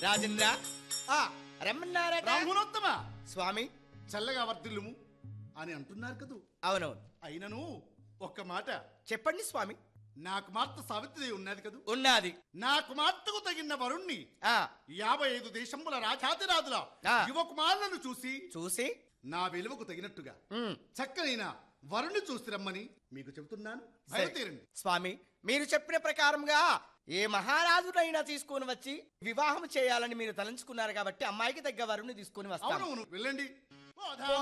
రాజేంద్ర ఆ రమ్మన్నారట బ్రాహ్మణోత్తమ స్వామి చల్లగా వర్ధిల్లుము అని అంటున్నారు కదూ అవునవును అయినను ఒక్క మాట చెప్పండి స్వామి నా కుమార్తె సావిత్రిదేవి ఉన్నది కదూ ఉన్నది నా కుమార్తెకు తగిన వరుణ్ణి ఆ యాభై ఐదు దేశముల రాజాతిరాజుల ఆ. యువ కుమారులను చూసి చూసి నా విలువకు తగినట్టుగా ఉమ్, చక్కనైన వరుణ్ణి చూసి రమ్మని మీకు చెబుతున్నాను సరే. బయలుదేరండి స్వామి మీరు చెప్పిన ప్రకారంగా ఏ మహారాజునైనా తీసుకొని వచ్చి వివాహం చేయాలని మీరు తలంచుకున్నారు కాబట్టి అమ్మాయికి తగ్గ వరుణ్ణి తీసుకొని వస్తాను అవునవును వెళ్ళండి